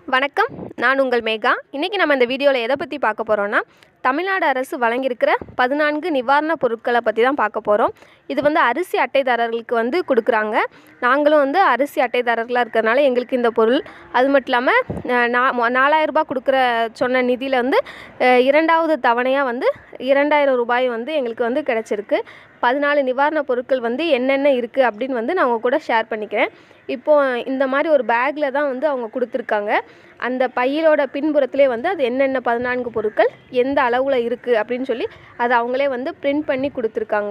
வணக்கம் நான் உங்கள் மேகா இன்றைக்கி நம்ம இந்த வீடியோவில் எதை பற்றி பார்க்க போகிறோன்னா தமிழ்நாடு அரசு வழங்கியிருக்கிற பதினான்கு நிவாரணப் பொருட்களை பற்றி தான் பார்க்க போகிறோம் இது வந்து அரிசி அட்டைதாரர்களுக்கு வந்து கொடுக்குறாங்க நாங்களும் வந்து அரிசி அட்டைதாரர்களாக இருக்கிறனால எங்களுக்கு இந்த பொருள் அது மட்டும் இல்லாமல் அஹ், நா மொ- நாலாயிரம் ரூபாய் கொடுக்குற சொன்ன நிதியில் வந்து அஹ், இரண்டாவது தவணையாக வந்து இரண்டாயிரம் ரூபாய் வந்து எங்களுக்கு வந்து கிடச்சிருக்கு பதினாலு நிவாரணப் பொருட்கள் வந்து என்னென்ன இருக்குது அப்படின்னு வந்து நான் உங்க கூட ஷேர் பண்ணிக்கிறேன் இப்போது இந்த மாதிரி ஒரு பேக்கில் தான் வந்து அவங்க கொடுத்துருக்காங்க அந்த பையிலோட பின்புறத்திலே வந்து அது என்னென்ன பதினான்கு பொருட்கள் எந்த அளவில் இருக்குது அப்படின்னு சொல்லி அதை அவங்களே வந்து பிரிண்ட் பண்ணி கொடுத்துருக்காங்க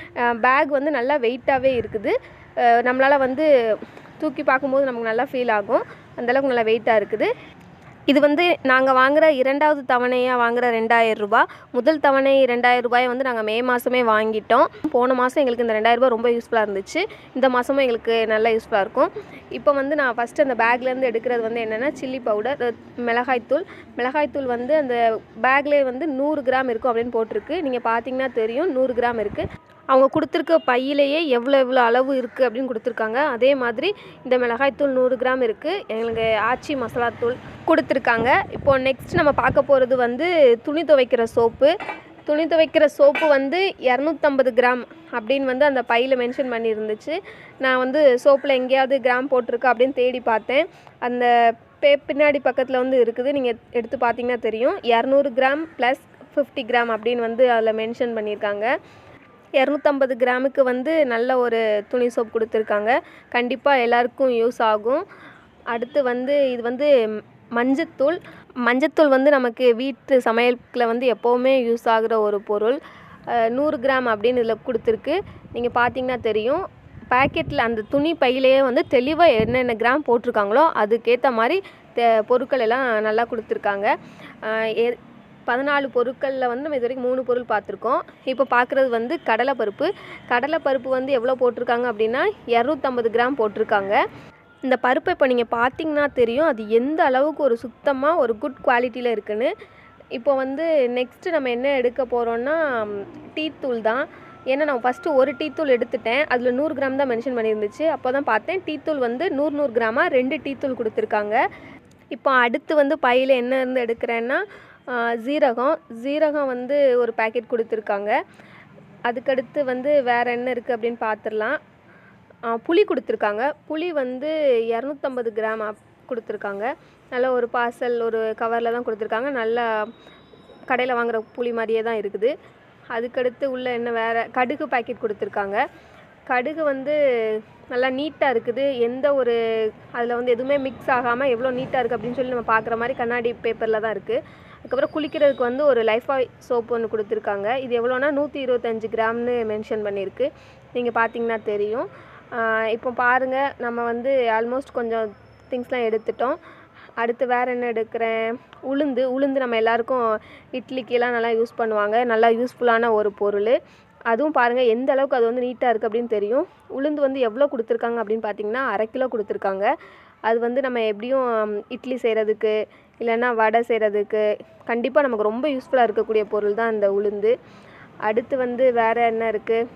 பேக் வந்து நல்லா வெயிட்டாகவே இருக்குது நம்மளால் வந்து தூக்கி பார்க்கும்போது நமக்கு நல்லா ஃபீல் ஆகும் அந்தளவுக்கு நல்லா வெயிட்டாக இருக்குது இது வந்து நாங்கள் வாங்குகிற இரண்டாவது தவணையாக வாங்குகிற ரெண்டாயிரம் ரூபாய் முதல் தவணை ரெண்டாயிரம் ரூபாயை வந்து நாங்கள் மே மாதமே வாங்கிட்டோம் போன மாதம் எங்களுக்கு இந்த ரெண்டாயிரம் ரூபாய் ரொம்ப யூஸ்ஃபுல்லாக இருந்துச்சு இந்த மாதமும் எங்களுக்கு நல்லா யூஸ்ஃபுல்லாக இருக்கும் இப்போ வந்து நான் ஃபஸ்ட்டு அந்த பேக்லேருந்து எடுக்கிறது வந்து என்னென்னா சில்லி பவுடர் மிளகாய்த்தூள் மிளகாய்த்தூள் வந்து அந்த பேக்லேயே வந்து நூறு கிராம் இருக்கும் அப்படின்னு போட்டிருக்கு நீங்கள் பார்த்தீங்கன்னா தெரியும் நூறு கிராம் இருக்குது அவங்க கொடுத்துருக்க பையிலேயே எவ்வளோ எவ்வளோ அளவு இருக்குது அப்படின்னு கொடுத்துருக்காங்க அதே மாதிரி இந்த மிளகாய்த்தூள் நூறு கிராம் இருக்குது எங்களுக்கு ஆச்சி மசாலாத்தூள் கொடுத்துருக்காங்க இப்போ நெக்ஸ்ட் நம்ம பார்க்க போகிறது வந்து துணி துவைக்கிற சோப்பு துணி துவைக்கிற சோப்பு வந்து இரநூத்தம்பது கிராம் அப்படின்னு வந்து அந்த பையில் மென்ஷன் பண்ணியிருந்துச்சு நான் வந்து சோப்பில் எங்கேயாவது கிராம் போட்டிருக்கா அப்படின்னு தேடி பார்த்தேன் அந்த பே பின்னாடி பக்கத்தில் வந்து இருக்குது நீங்கள் எடுத்து பார்த்தீங்கன்னா தெரியும் இரநூறு கிராம் ப்ளஸ் ஃபிஃப்டி கிராம் அப்படின்னு வந்து அதில் மென்ஷன் பண்ணியிருக்காங்க இரநூத்தம்பது கிராமுக்கு வந்து நல்ல ஒரு துணி சோப் கொடுத்துருக்காங்க கண்டிப்பாக எல்லாருக்கும் யூஸ் ஆகும் அடுத்து வந்து இது வந்து மஞ்சத்தூள் மஞ்சத்தூள் வந்து நமக்கு வீட்டு சமையலுக்குள்ள வந்து எப்போவுமே யூஸ் ஆகுற ஒரு பொருள் அஹ், நூறு கிராம் அப்படின்னு இதில் கொடுத்துருக்கு நீங்கள் பார்த்தீங்கன்னா தெரியும் பேக்கெட்டில் அந்த துணி பையிலேயே வந்து தெளிவாக என்னென்ன கிராம் போட்டிருக்காங்களோ அதுக்கேற்ற மாதிரி தெ- பொருட்கள் எல்லாம் நல்லா கொடுத்துருக்காங்க அஹ், ஏ- பதினாலு பொருட்களில் வந்து நம்ம இது வரைக்கும் மூணு பொருள் பார்த்துருக்கோம் இப்போ பார்க்குறது வந்து கடலைப்பருப்பு கடலைப்பருப்பு வந்து எவ்வளோ போட்டிருக்காங்க அப்படின்னா இரநூத்தம்பது கிராம் போட்டிருக்காங்க இந்த பருப்பை இப்போ நீங்கள் பார்த்தீங்கன்னா தெரியும் அது எந்த அளவுக்கு ஒரு சுத்தமாக ஒரு குட் குவாலிட்டியில் இருக்குன்னு இப்போ வந்து நெக்ஸ்ட்டு நம்ம என்ன எடுக்க போகிறோன்னா டீ தூள் தான் ஏன்னா நான் ஃபஸ்ட்டு ஒரு டீ தூள் எடுத்துட்டேன் அதில் நூறு கிராம் தான் மென்ஷன் பண்ணியிருந்துச்சு அப்போ தான் பார்த்தேன் டீ தூள் வந்து நூறு நூறு கிராமாக ரெண்டு டீ தூள் கொடுத்துருக்காங்க இப்போ அடுத்து வந்து பையில் என்ன இருந்து எடுக்கிறேன்னா ஆ, ஜீரகம் ஜீரகம் வந்து ஒரு பேக்கெட் கொடுத்துருக்காங்க அதுக்கடுத்து வந்து வேறு என்ன இருக்குது அப்படின்னு பார்த்துடலாம் ஆ, புளி கொடுத்துருக்காங்க புளி வந்து இரநூத்தம்பது கிராம் அப்- கொடுத்துருக்காங்க நல்ல ஒரு பார்சல் ஒரு கவரில் தான் கொடுத்துருக்காங்க நல்லா கடையில் வாங்குற புளி மாதிரியே தான் இருக்குது அதுக்கடுத்து உள்ள என்ன வேறு கடுகு பாக்கெட் கொடுத்துருக்காங்க கடுகு வந்து நல்லா நீட்டாக இருக்குது எந்த ஒரு அதில் வந்து எதுவுமே மிக்ஸ் ஆகாமல் எவ்வளோ நீட்டாக இருக்குது அப்படின்னு சொல்லி நம்ம பார்க்குற மாதிரி கண்ணாடி பேப்பரில் தான் இருக்குது அதுக்கப்புறம் குளிக்கிறதுக்கு வந்து ஒரு லைஃபாய் சோப் ஒன்று கொடுத்துருக்காங்க இது எவ்வளோனா நூற்றி இருபத்தஞ்சு கிராம்னு மென்ஷன் பண்ணியிருக்கு நீங்கள் பார்த்தீங்கன்னா தெரியும் ஆஹ் இப்போ பாருங்கள் நம்ம வந்து ஆல்மோஸ்ட் கொஞ்சம் திங்ஸ்லாம் எடுத்துட்டோம் அடுத்து வேறு என்ன எடுக்கிறேன் உளுந்து உளுந்து நம்ம எல்லாருக்கும் இட்லிக்கெல்லாம் நல்லா யூஸ் பண்ணுவாங்க நல்லா யூஸ்ஃபுல்லான ஒரு பொருள் அதுவும் பாருங்கள் எந்த அளவுக்கு அது வந்து நீட்டாக இருக்குது அப்படின்னு தெரியும் உளுந்து வந்து எவ்வளோ கொடுத்துருக்காங்க அப்படின்னு பார்த்தீங்கன்னா அரை கிலோ கொடுத்துருக்காங்க அது வந்து நம்ம எப்படியும் ம், இட்லி செய்கிறதுக்கு இல்லைன்னா வடை செய்கிறதுக்கு கண்டிப்பாக நமக்கு ரொம்ப யூஸ்ஃபுல்லாக இருக்கக்கூடிய பொருள் தான் இந்த உளுந்து அடுத்து வந்து வேறு என்ன இருக்குது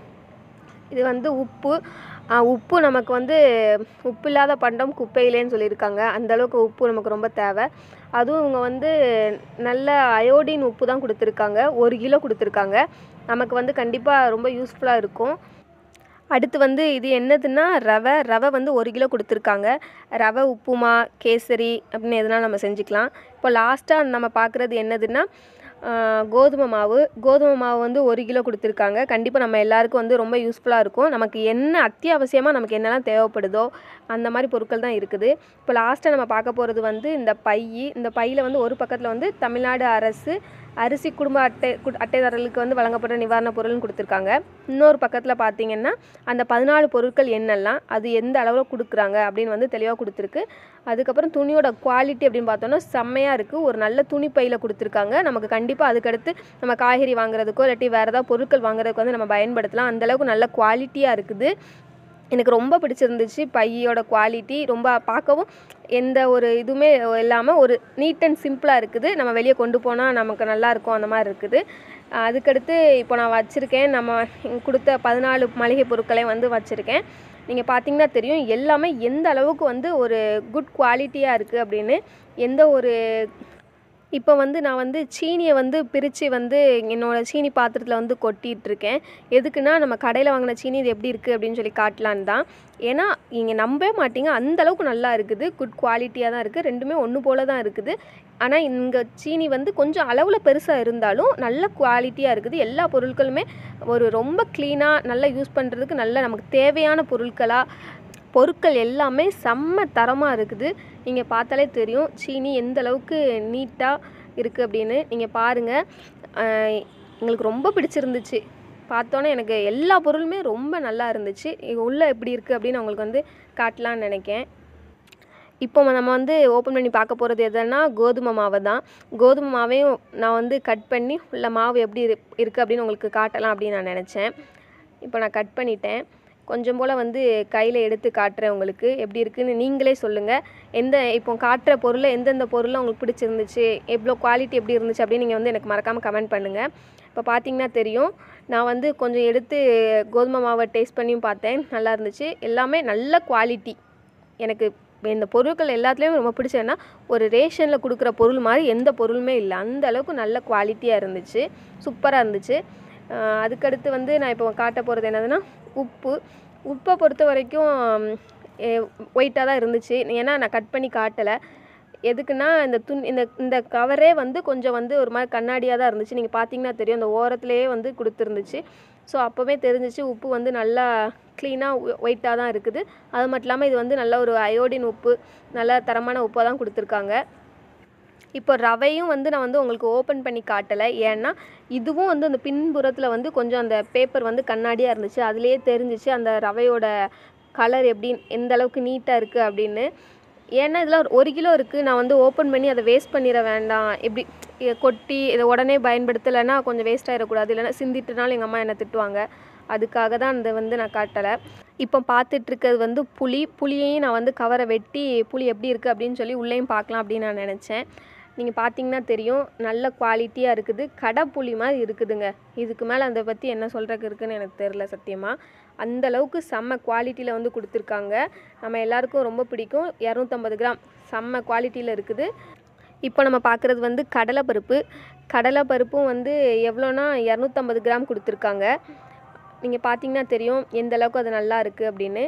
இது வந்து உப்பு ஆ, உப்பு நமக்கு வந்து உப்பு இல்லாத பண்டம் குப்பையிலேன்னு சொல்லியிருக்காங்க அந்த அளவுக்கு உப்பு நமக்கு ரொம்ப தேவை அதுவும் இவங்க வந்து நல்ல அயோடின் உப்பு தான் கொடுத்துருக்காங்க ஒரு கிலோ கொடுத்துருக்காங்க நமக்கு வந்து கண்டிப்பாக ரொம்ப யூஸ்ஃபுல்லாக இருக்கும் அடுத்து வந்து இது என்னதுன்னா ரவை ரவை வந்து ஒரு கிலோ கொடுத்துருக்காங்க ரவை உப்புமா கேசரி அப்படின்னு எதுனா நம்ம செஞ்சுக்கலாம் இப்போ லாஸ்ட்டாக நம்ம பார்க்குறது என்னதுன்னா ஆஹ், கோதுமை மாவு கோதுமை மாவு வந்து ஒரு கிலோ கொடுத்துருக்காங்க கண்டிப்பாக நம்ம எல்லாருக்கும் வந்து ரொம்ப யூஸ்ஃபுல்லாக இருக்கும் நமக்கு என்ன அத்தியாவசியமாக நமக்கு என்னெல்லாம் தேவைப்படுதோ அந்த மாதிரி பொருட்கள் தான் இருக்குது இப்போ லாஸ்ட்டாக நம்ம பார்க்க போகிறது வந்து இந்த பை இந்த பையில் வந்து ஒரு பக்கத்தில் வந்து தமிழ்நாடு அரசு அரிசி குடும்ப அட்டை கு- அட்டைதாரர்களுக்கு வந்து வழங்கப்படுற நிவாரணப் பொருள்னு கொடுத்துருக்காங்க இன்னொரு பக்கத்தில் பார்த்தீங்கன்னா அந்த பதினாலு பொருட்கள் என்னெல்லாம் அது எந்த அளவில் கொடுக்குறாங்க அப்படின்னு வந்து தெளிவாக கொடுத்துருக்கு அதுக்கப்புறம் துணியோட குவாலிட்டி அப்படின்னு பார்த்தோன்னா செம்மையாக இருக்குது ஒரு நல்ல துணி பையில் கொடுத்துருக்காங்க நமக்கு கண்டிப்பாக அதுக்கடுத்து நம்ம காய்கறி வாங்குறதுக்கோ இல்லாட்டி வேறு ஏதாவது பொருட்கள் வாங்குறதுக்கு வந்து நம்ம பயன்படுத்தலாம் அந்தளவுக்கு நல்ல குவாலிட்டியாக இருக்குது எனக்கு ரொம்ப பிடிச்சிருந்துச்சு பையோட குவாலிட்டி ரொம்ப பார்க்கவும் எந்த ஒரு இதுவுமே இல்லாமல் ஒரு நீட் அண்ட் சிம்பிளாக இருக்குது நம்ம வெளியே கொண்டு போனால் நமக்கு நல்லா இருக்கும் அந்த மாதிரி இருக்குது அஹ் அதுக்கடுத்து இப்போ நான் வச்சுருக்கேன் நம்ம இங்க கொடுத்த பதினாலு மளிகை பொருட்களையும் வந்து வச்சுருக்கேன் நீங்கள் பார்த்தீங்கன்னா தெரியும் எல்லாமே எந்த அளவுக்கு வந்து ஒரு குட் குவாலிட்டியாக இருக்குது அப்படின்னு எந்த ஒரு இப்போ வந்து நான் வந்து சீனியை வந்து பிரித்து வந்து என்னோடய சீனி பாத்திரத்தில் வந்து கொட்டிகிட்டு இருக்கேன் எதுக்குன்னா நம்ம கடையில் வாங்கின சீனி இது எப்படி இருக்குது அப்படின்னு சொல்லி காட்டலான்னு தான் ஏன்னா நீங்கள் நம்பவே மாட்டீங்க அந்த அளவுக்கு நல்லா இருக்குது குட் குவாலிட்டியாக தான் இருக்குது ரெண்டுமே ஒன்று போல தான் இருக்குது ஆனால் இங்கே சீனி வந்து கொஞ்சம் அளவில் பெருசாக இருந்தாலும் நல்ல குவாலிட்டியாக இருக்குது எல்லா பொருட்களுமே ஒரு ரொம்ப க்ளீனாக நல்லா யூஸ் பண்ணுறதுக்கு நல்ல நமக்கு தேவையான பொருட்களாக பொருட்கள் எல்லாமே செம்ம தரமாக இருக்குது நீங்கள் பார்த்தாலே தெரியும் சீனி எந்த அளவுக்கு நீட்டாக இருக்குது அப்படின்னு நீங்கள் பாருங்கள் ஆஹ் எங்களுக்கு ரொம்ப பிடிச்சிருந்துச்சு பார்த்தோன்னே எனக்கு எல்லா பொருளுமே ரொம்ப நல்லா இருந்துச்சு இது உள்ளே எப்படி இருக்குது அப்படின்னு உங்களுக்கு வந்து காட்டலான்னு நினைக்கேன் இப்போ நம்ம வந்து ஓப்பன் பண்ணி பார்க்க போகிறது எதுன்னா கோதுமை மாவை தான் கோதுமை மாவையும் நான் வந்து கட் பண்ணி உள்ள மாவு எப்படி இரு இருக்குது அப்படின்னு உங்களுக்கு காட்டலாம் அப்படின்னு நான் நினச்சேன் இப்போ நான் கட் பண்ணிட்டேன் கொஞ்சம் போல் வந்து கையில் எடுத்து காட்டுறேன் உங்களுக்கு எப்படி இருக்குன்னு நீங்களே சொல்லுங்கள் எந்த இப்போ காட்டுற பொருளை எந்தெந்த பொருளை உங்களுக்கு பிடிச்சிருந்துச்சு எவ்வளோ குவாலிட்டி எப்படி இருந்துச்சு அப்படின்னு நீங்கள் வந்து எனக்கு மறக்காமல் கமெண்ட் பண்ணுங்கள் இப்போ பார்த்தீங்கன்னா தெரியும் நான் வந்து கொஞ்சம் எடுத்து கோதுமை மாவை டேஸ்ட் பண்ணியும் பார்த்தேன் நல்லா இருந்துச்சு எல்லாமே நல்ல குவாலிட்டி எனக்கு இந்த பொருட்கள் எல்லாத்துலேயும் ரொம்ப பிடிச்சதுன்னா ஒரு ரேஷனில் கொடுக்குற பொருள் மாதிரி எந்த பொருளுமே இல்லை அந்த அளவுக்கு நல்ல குவாலிட்டியாக இருந்துச்சு சூப்பராக இருந்துச்சு ஆஹ் அதுக்கடுத்து வந்து நான் இப்போ காட்ட போகிறது என்னதுன்னா உப்பு உப்பை பொறுத்த வரைக்கும் ஒயிட்டாக தான் இருந்துச்சு ஏன்னா நான் கட் பண்ணி காட்டலை எதுக்குன்னா இந்த துணி இந்த இந்த கவரே வந்து கொஞ்சம் வந்து ஒரு மாதிரி கண்ணாடியாக தான் இருந்துச்சு நீங்கள் பார்த்தீங்கன்னா தெரியும் அந்த ஓரத்துலேயே வந்து கொடுத்துருந்துச்சு ஸோ அப்போவே தெரிஞ்சிச்சு உப்பு வந்து நல்லா க்ளீனாக ஒயிட்டாக தான் இருக்குது அது மட்டும் இல்லாமல் இது வந்து நல்ல ஒரு அயோடின் உப்பு நல்ல தரமான உப்பாக தான் கொடுத்துருக்காங்க இப்போ ரவையும் வந்து நான் வந்து உங்களுக்கு ஓப்பன் பண்ணி காட்டலை ஏன்னா இதுவும் வந்து அந்த பின்புறத்தில் வந்து கொஞ்சம் அந்த பேப்பர் வந்து கண்ணாடியாக இருந்துச்சு அதுலேயே தெரிஞ்சிச்சு அந்த ரவையோட கலர் எப்படி எந்த அளவுக்கு நீட்டாக இருக்குது அப்படின்னு ஏன்னா இதில் ஒரு- ஒரு கிலோ இருக்குது நான் வந்து ஓப்பன் பண்ணி அதை வேஸ்ட் பண்ணிட வேண்டாம் எப்படி இதை கொட்டி இதை உடனே பயன்படுத்தலைன்னா கொஞ்சம் வேஸ்ட் ஆகிடக்கூடாது இல்லைன்னா சிந்திட்டுனாலும் எங்கள் அம்மா என்னை திட்டுவாங்க அதுக்காக தான் அந்த வந்து நான் காட்டலை இப்போ பார்த்துட்டு இருக்கிறது வந்து புளி புளியையும் நான் வந்து கவரை வெட்டி புளி எப்படி இருக்குது அப்படின்னு சொல்லி உள்ளேயும் பார்க்கலாம் அப்படின்னு நான் நினச்சேன் நீங்கள் பார்த்தீங்கன்னா தெரியும் நல்ல குவாலிட்டியாக இருக்குது கடை புளி மாதிரி இருக்குதுங்க இதுக்கு மேலே அதை பற்றி என்ன சொல்கிறதுக்கு இருக்குன்னு எனக்கு தெரில சத்தியமாக அந்த அளவுக்கு செம்ம குவாலிட்டியில் வந்து கொடுத்துருக்காங்க நம்ம எல்லாருக்கும் ரொம்ப பிடிக்கும் இரநூத்தம்பது கிராம் செம்ம குவாலிட்டியில் இருக்குது இப்போ நம்ம பார்க்குறது வந்து கடலைப்பருப்பு கடலைப்பருப்பும் வந்து எவ்வளோனா இரநூத்தம்பது கிராம் கொடுத்துருக்காங்க நீங்கள் பார்த்தீங்கன்னா தெரியும் எந்த அளவுக்கு அது நல்லா இருக்குது அப்படின்னு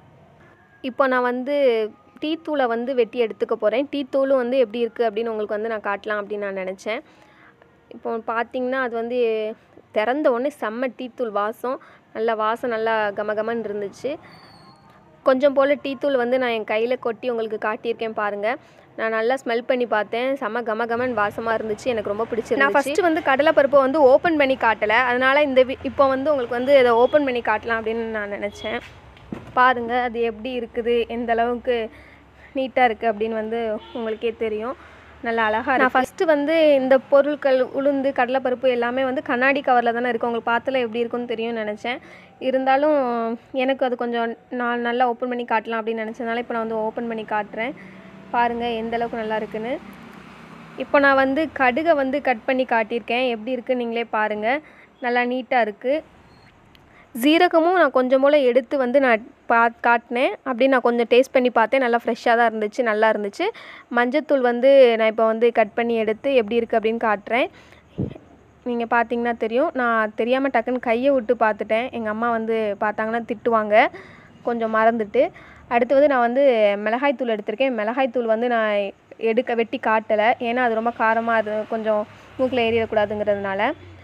இப்போ நான் வந்து டீ தூளை வந்து வெட்டி எடுத்துக்க போகிறேன் டீ தூளும் வந்து எப்படி இருக்குது அப்படின்னு உங்களுக்கு வந்து நான் காட்டலாம் அப்படின்னு நான் நினச்சேன் இப்போ பார்த்தீங்கன்னா அது வந்து திறந்த உடனே செம்ம டீ தூள் வாசம் நல்ல வாசம் நல்லா கமகமன்னு இருந்துச்சு கொஞ்சம் போல் டீ தூள் வந்து நான் என் கையில் கொட்டி உங்களுக்கு காட்டியிருக்கேன் பாருங்கள் நான் நல்லா ஸ்மெல் பண்ணி பார்த்தேன் செம்ம கமகமன் வாசமாக இருந்துச்சு எனக்கு ரொம்ப பிடிச்சிருந்துச்சு நான் ஃபஸ்ட்டு வந்து கடலைப்பருப்பை வந்து ஓப்பன் பண்ணி காட்டலை அதனால் இந்த வி இப்போ வந்து உங்களுக்கு வந்து இதை ஓப்பன் பண்ணி காட்டலாம் அப்படின்னு நான் நினச்சேன் பாருங்கள் அது எப்படி இருக்குது எந்த அளவுக்கு நீட்டாக இருக்குது அப்படின்னு வந்து உங்களுக்கே தெரியும் நல்லா அழகாக நான் ஃபஸ்ட்டு வந்து இந்த பொருட்கள் உளுந்து கடலைப்பருப்பு எல்லாமே வந்து கண்ணாடி கவரில் தானே இருக்கும் உங்களுக்கு பார்த்துல எப்படி இருக்குன்னு தெரியும்னு நினச்சேன் இருந்தாலும் எனக்கு அது கொஞ்சம் நான் நல்லா ஓப்பன் பண்ணி காட்டலாம் அப்படின்னு நினச்சதுனால இப்போ நான் வந்து ஓப்பன் பண்ணி காட்டுறேன் பாருங்கள் எந்த அளவுக்கு நல்லா இருக்குன்னு இப்போ நான் வந்து கடுகை வந்து கட் பண்ணி காட்டியிருக்கேன் எப்படி இருக்குன்னு நீங்களே பாருங்கள் நல்லா நீட்டாக இருக்குது ஜீரகமும் நான் கொஞ்சம் போல் எடுத்து வந்து நான் பா காட்டினேன் அப்படி நான் கொஞ்சம் டேஸ்ட் பண்ணி பார்த்தேன் நல்லா ஃப்ரெஷ்ஷாக தான் இருந்துச்சு நல்லா இருந்துச்சு மஞ்சத்தூள் வந்து நான் இப்போ வந்து கட் பண்ணி எடுத்து எப்படி இருக்குது அப்படின்னு காட்டுறேன் நீங்கள் பார்த்தீங்கன்னா தெரியும் நான் தெரியாமல் டக்குன்னு கையை விட்டு பார்த்துட்டேன் எங்கள் அம்மா வந்து பார்த்தாங்கன்னா திட்டுவாங்க கொஞ்சம் மறந்துட்டு அடுத்து வந்து நான் வந்து மிளகாய்த்தூள் எடுத்திருக்கேன் மிளகாய்த்தூள் வந்து நான் எடுக்க வெட்டி காட்டலை ஏன்னா அது ரொம்ப காரமாக இரு கொஞ்சம் மூக்கில் ஏறிடக்கூடாதுங்கிறதுனால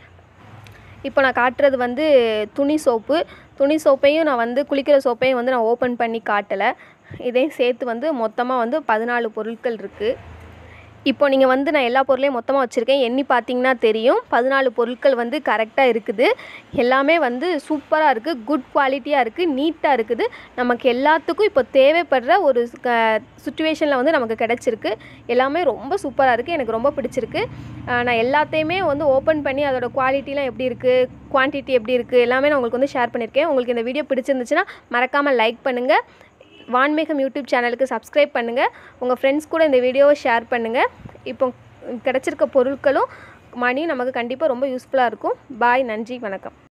இப்போ நான் காட்டுறது வந்து துணி சோப்பு துணி சோப்பையும் நான் வந்து குளிக்கிற சோப்பையும் வந்து நான் ஓப்பன் பண்ணி காட்டலை இதையும் சேர்த்து வந்து மொத்தமாக வந்து பதினாலு பொருட்கள் இருக்குது இப்போ நீங்கள் வந்து நான் எல்லா பொருளையும் மொத்தமாக வச்சுருக்கேன் எண்ணி பார்த்தீங்கன்னா தெரியும் பதினாலு பொருட்கள் வந்து கரெக்டாக இருக்குது எல்லாமே வந்து சூப்பராக இருக்குது குட் குவாலிட்டியாக இருக்குது நீட்டாக இருக்குது நமக்கு எல்லாத்துக்கும் இப்போ தேவைப்படுற ஒரு சுச்சுவேஷனில் வந்து நமக்கு கிடச்சிருக்கு எல்லாமே ரொம்ப சூப்பராக இருக்குது எனக்கு ரொம்ப பிடிச்சிருக்கு ஆஹ் நான் எல்லாத்தையுமே வந்து ஓப்பன் பண்ணி அதோட குவாலிட்டிலாம் எப்படி இருக்குது குவான்டிட்டி எப்படி இருக்குது எல்லாமே நான் உங்களுக்கு வந்து ஷேர் பண்ணியிருக்கேன் உங்களுக்கு இந்த வீடியோ பிடிச்சிருந்துச்சுன்னா மறக்காமல் லைக் பண்ணுங்கள் வான்மேகம் யூடியூப் சேனலுக்கு சப்ஸ்கிரைப் பண்ணுங்கள் உங்கள் ஃப்ரெண்ட்ஸ் கூட இந்த வீடியோவை ஷேர் பண்ணுங்கள் இப்போ கிடச்சிருக்க பொருட்களும் மணியும் நமக்கு கண்டிப்பாக ரொம்ப யூஸ்ஃபுல்லாக இருக்கும் பாய் நன்றி வணக்கம்